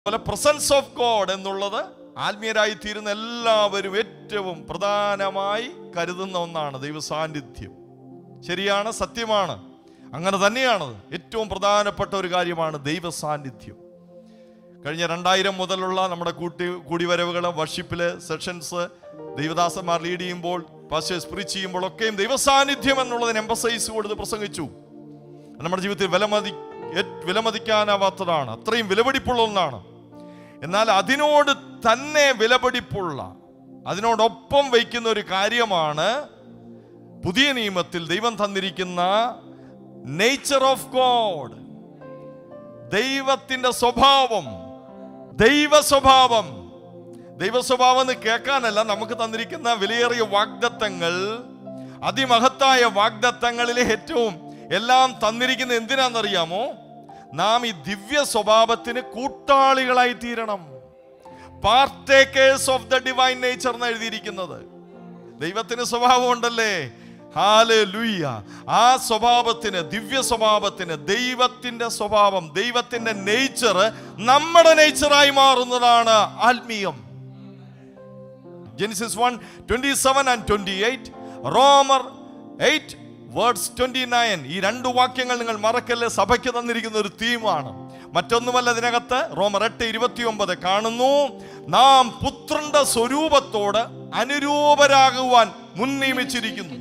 അതുപോലെ presence of God എന്നുള്ളത് ആത്മീയരായി തീരുന്ന എല്ലാവരും ഏറ്റവും പ്രധാനമായി കരുതുന്ന ഒന്നാണ് ദൈവ സാന്നിധ്യം ശരിയാണ് സത്യമാണ് അങ്ങനെ തന്നെയാണത് ഏറ്റവും പ്രധാനപ്പെട്ട ഒരു കാര്യമാണ് ദൈവ സാന്നിധ്യം കഴിഞ്ഞ രണ്ടായിരം മുതലുള്ള നമ്മുടെ കൂട്ടി കൂടിവരവുകൾ വർഷിപ്പില് സെഷൻസ് ദൈവദാസന്മാർ ലീഡ് ചെയ്യുമ്പോൾ പാസ്റ്റേഴ്സ് പ്രീച്ച് ചെയ്യുമ്പോൾ ഒക്കെയും ദൈവ സാന്നിധ്യം എന്നുള്ളതിന് എംബസൈസ് കൊടുത്ത് പ്രസംഗിച്ചു നമ്മുടെ ജീവിതത്തിൽ വിലമതി ഏ- വിലമതിക്കാനാവാത്തതാണ് അത്രയും വിലപിടിപ്പുള്ള ഒന്നാണ് എന്നാൽ അതിനോട് തന്നെ വിലപിടിപ്പുള്ള അതിനോടൊപ്പം വയ്ക്കുന്ന ഒരു കാര്യമാണ് പുതിയ നിയമത്തിൽ ദൈവം തന്നിരിക്കുന്ന നേച്ചർ ഓഫ് ഗോഡ് ദൈവത്തിന്റെ സ്വഭാവം ദൈവ സ്വഭാവം ദൈവ സ്വഭാവം എന്ന് കേൾക്കാനല്ല നമുക്ക് തന്നിരിക്കുന്ന വിലയേറിയ വാഗ്ദത്തങ്ങൾ അതിമഹത്തായ വാഗ്ദത്തങ്ങളിലെ ഏറ്റവും എല്ലാം തന്നിരിക്കുന്ന എന്തിനാണെന്നറിയാമോ നാം ഈ ദിവ്യ സ്വഭാവത്തിന് കൂട്ടാളികളായി തീരണം partakers of the divine nature എന്ന് എഴുതിയിരിക്കുന്നത് ദൈവത്തിന് സ്വഭാവം ഉണ്ടല്ലേ ഹാലൂയ്യ ആ സ്വഭാവത്തിന് ദിവ്യ സ്വഭാവത്തിന് ദൈവത്തിന്റെ സ്വഭാവം ദൈവത്തിന്റെ നേച്ചർ നമ്മുടെ നേച്ചറായി മാറുന്നതാണ് ആത്മീയം Genesis one twenty seven and twenty eight റോമർ എയ്റ്റ് വേർഡ്സ് ട്വന്റി നയൻ ഈ രണ്ട് വാക്യങ്ങൾ നിങ്ങൾ മറക്കല്ലേ സഭയ്ക്ക് തന്നിരിക്കുന്ന ഒരു തീമാണ് മറ്റൊന്നുമല്ല ഇതിനകത്ത് റോമർ എട്ട് ഇരുപത്തി ഒമ്പത് കാണുന്നു നാം പുത്രന്റെ സ്വരൂപത്തോട് അനുരൂപരാകുവാൻ മുൻ നിയമിച്ചിരിക്കുന്നു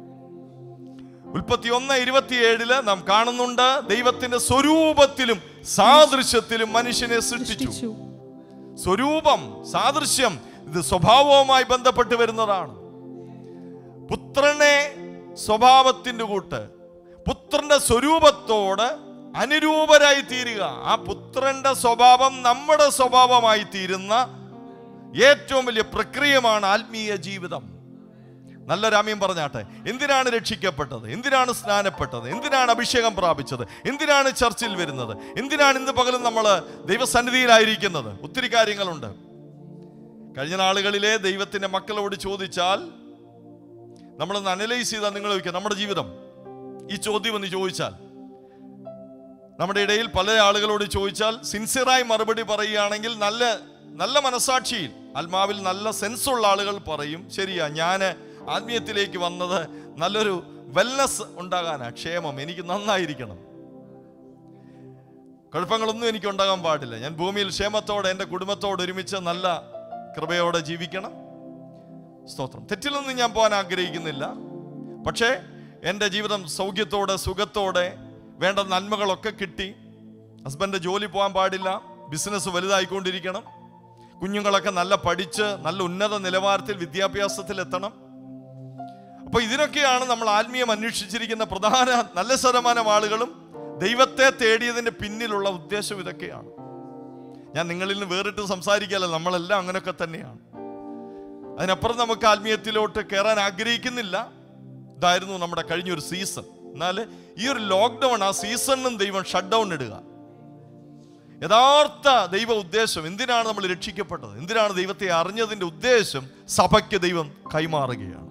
ഉൽപ്പത്തി ഒന്ന് ഇരുപത്തിയേഴില് നാം കാണുന്നുണ്ട് ദൈവത്തിന്റെ സ്വരൂപത്തിലും സാദൃശ്യത്തിലും മനുഷ്യനെ സൃഷ്ടിച്ചു സൃഷ്ടിച്ചു സ്വരൂപം സാദൃശ്യം ഇത് സ്വഭാവവുമായി ബന്ധപ്പെട്ട് വരുന്നതാണ് പുത്രനെ സ്വഭാവത്തിന്റെ കൂട്ട് പുത്രന്റെ സ്വരൂപത്തോട് അനുരൂപരായി തീരുക ആ പുത്രന്റെ സ്വഭാവം നമ്മുടെ സ്വഭാവമായി തീരുന്ന ഏറ്റവും വലിയ പ്രക്രിയമാണ് ആത്മീയ ജീവിതം നല്ല രാമ്യം പറഞ്ഞാട്ടെ എന്തിനാണ് രക്ഷിക്കപ്പെട്ടത് എന്തിനാണ് സ്നാനപ്പെട്ടത് എന്തിനാണ് അഭിഷേകം പ്രാപിച്ചത് എന്തിനാണ് ചർച്ചിൽ വരുന്നത് എന്തിനാണ് ഇന്ന് പകലും നമ്മൾ ദൈവസന്നിധിയിലായിരിക്കുന്നത് ഒത്തിരി കാര്യങ്ങളുണ്ട് കഴിഞ്ഞ നാളുകളിലെ ദൈവത്തിന്റെ മക്കളോട് ചോദിച്ചാൽ നമ്മളൊന്ന് അനലൈസ് ചെയ്താൽ നിങ്ങൾ ചോദിക്കുക നമ്മുടെ ജീവിതം ഈ ചോദ്യം ഒന്ന് ചോദിച്ചാൽ നമ്മുടെ ഇടയിൽ പല ആളുകളോട് ചോദിച്ചാൽ സിൻസിയറായി മറുപടി പറയുകയാണെങ്കിൽ നല്ല നല്ല മനസാക്ഷിയിൽ ആത്മാവിൽ നല്ല സെൻസുള്ള ആളുകൾ പറയും ശരിയാ ഞാൻ ആത്മീയത്തിലേക്ക് വന്നത് നല്ലൊരു വെൽനസ് ഉണ്ടാകാനാ ക്ഷേമം എനിക്ക് നന്നായിരിക്കണം കുഴപ്പങ്ങളൊന്നും എനിക്ക് ഉണ്ടാകാൻ പാടില്ല ഞാൻ ഭൂമിയിൽ ക്ഷേമത്തോടെ എൻ്റെ കുടുംബത്തോട് ഒരുമിച്ച് നല്ല കൃപയോടെ ജീവിക്കണം സ്തോത്രം തെറ്റിലൊന്നും ഞാൻ പോകാൻ ആഗ്രഹിക്കുന്നില്ല പക്ഷേ എൻ്റെ ജീവിതം സൗഖ്യത്തോടെ സുഖത്തോടെ വേണ്ട നന്മകളൊക്കെ കിട്ടി ഹസ്ബൻഡ് ജോലി പോകാൻ പാടില്ല ബിസിനസ് വലുതായിക്കൊണ്ടിരിക്കണം കുഞ്ഞുങ്ങളൊക്കെ നല്ല പഠിച്ച് നല്ല ഉന്നത നിലവാരത്തിൽ വിദ്യാഭ്യാസത്തിൽ എത്തണം അപ്പൊ ഇതിനൊക്കെയാണ് നമ്മൾ ആത്മീയം അന്വേഷിച്ചിരിക്കുന്ന പ്രധാന നല്ല ശതമാനം ആളുകളും ദൈവത്തെ തേടിയതിന്റെ പിന്നിലുള്ള ഉദ്ദേശം ഇതൊക്കെയാണ് ഞാൻ നിങ്ങളിൽ നിന്ന് വേറിട്ട് സംസാരിക്കല്ല നമ്മളെല്ലാം അങ്ങനെയൊക്കെ തന്നെയാണ് അതിനപ്പുറം നമുക്ക് ആത്മീയത്തിലോട്ട് കയറാൻ ആഗ്രഹിക്കുന്നില്ല ഇതായിരുന്നു നമ്മുടെ കഴിഞ്ഞൊരു സീസൺ എന്നാൽ ഈ ഒരു ലോക്ക്ഡൗൺ ആ സീസണിലും ദൈവം ഷട്ട് ഡൗൺ ഇടുക യഥാർത്ഥ ദൈവ ഉദ്ദേശം എന്തിനാണ് നമ്മൾ രക്ഷിക്കപ്പെട്ടത് എന്തിനാണ് ദൈവത്തെ അറിഞ്ഞതിന്റെ ഉദ്ദേശം സഭയ്ക്ക് ദൈവം കൈമാറുകയാണ്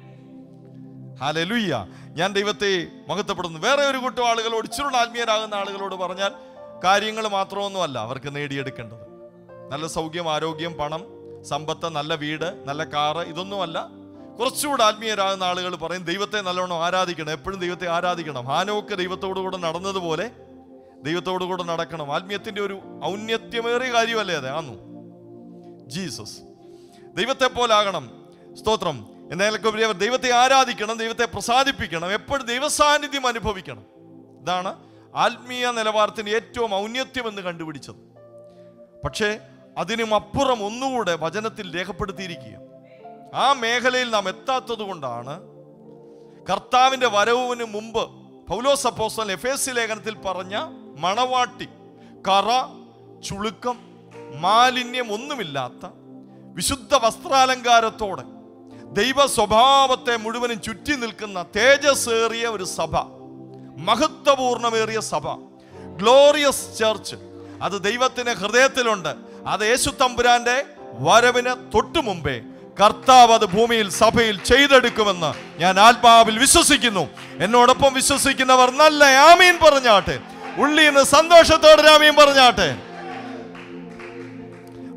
ഹാലലുയ്യ ഞാൻ ദൈവത്തെ മഹത്വപ്പെടുന്നു വേറെ ഒരു കൂട്ടം ആളുകളോട് ഇച്ചിരി ആത്മീയരാകുന്ന ആളുകളോട് പറഞ്ഞാൽ കാര്യങ്ങൾ മാത്രമൊന്നുമല്ല അവർക്ക് നേടിയെടുക്കേണ്ടത് നല്ല സൗഖ്യം ആരോഗ്യം പണം സമ്പത്ത് നല്ല വീട് നല്ല കാറ് ഇതൊന്നുമല്ല കുറച്ചുകൂടെ ആത്മീയരാകുന്ന ആളുകൾ പറയും ദൈവത്തെ നല്ലോണം ആരാധിക്കണം എപ്പോഴും ദൈവത്തെ ആരാധിക്കണം ഹാനോക്ക് ദൈവത്തോടു കൂടെ നടന്നതുപോലെ ദൈവത്തോടു കൂടെ നടക്കണം ആത്മീയത്തിന്റെ ഒരു ഔന്നത്യമേറിയ കാര്യമല്ലേ അതെ ആന്നു ജീസസ് ദൈവത്തെ പോലാകണം സ്തോത്രം എന്നതിലൊക്കെ ഉപരി അവർ ദൈവത്തെ ആരാധിക്കണം ദൈവത്തെ പ്രസാദിപ്പിക്കണം എപ്പോഴും ദൈവസാന്നിധ്യം അനുഭവിക്കണം ഇതാണ് ആത്മീയ നിലവാരത്തിന് ഏറ്റവും ഔന്നത്യം എന്ന് കണ്ടുപിടിച്ചത് പക്ഷേ അതിനും അപ്പുറം ഒന്നുകൂടെ വചനത്തിൽ രേഖപ്പെടുത്തിയിരിക്കുക ആ മേഖലയിൽ നാം എത്താത്തത് കൊണ്ടാണ് കർത്താവിന്റെ വരവിന് മുമ്പ് പൗലോസ് അപ്പോസ്തലൻ എഫേസി ലേഖനത്തിൽ പറഞ്ഞ മണവാട്ടി കറ ചുളുക്കം മാലിന്യം ഒന്നുമില്ലാത്ത വിശുദ്ധ വസ്ത്രാലങ്കാരത്തോടെ ദൈവ സ്വഭാവത്തെ മുഴുവനും ചുറ്റി നിൽക്കുന്ന തേജസ്സേറിയ ഒരു സഭ മഹത്വപൂർണമേറിയ സഭ ഗ്ലോറിയസ് ചർച്ച് അത് ദൈവത്തിന്റെ ഹൃദയത്തിലുണ്ട് അത് യേശു തമ്പുരാന്റെ വരവിന് തൊട്ടു മുമ്പേ കർത്താവ് അത് ഭൂമിയിൽ സഭയിൽ ചെയ്തെടുക്കുമെന്ന് ഞാൻ ആത്മാവിൽ വിശ്വസിക്കുന്നു എന്നോടൊപ്പം വിശ്വസിക്കുന്നവർ നല്ല ആമീൻ പറഞ്ഞാട്ടെ ഉള്ളിൽ നിന്ന് സന്തോഷത്തോടെ ആമീൻ പറഞ്ഞാട്ടെ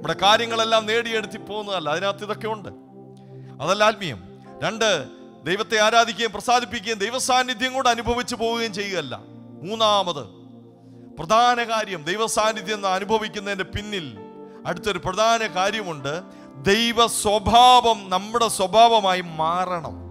നമ്മുടെ കാര്യങ്ങളെല്ലാം നേടിയെടുത്തി പോകുന്നതല്ല അതിനകത്ത് ഇതൊക്കെ ഉണ്ട് അതല്ല ആത്മീയം രണ്ട് ദൈവത്തെ ആരാധിക്കുകയും പ്രസാദിപ്പിക്കുകയും ദൈവസാന്നിധ്യം കൊണ്ട് അനുഭവിച്ചു പോവുകയും ചെയ്യുകയല്ല മൂന്നാമത് പ്രധാന കാര്യം ദൈവസാന്നിധ്യം എന്ന് അനുഭവിക്കുന്നതിന്റെ പിന്നിൽ അടുത്തൊരു പ്രധാന കാര്യമുണ്ട് ദൈവ സ്വഭാവം നമ്മുടെ സ്വഭാവമായി മാറണം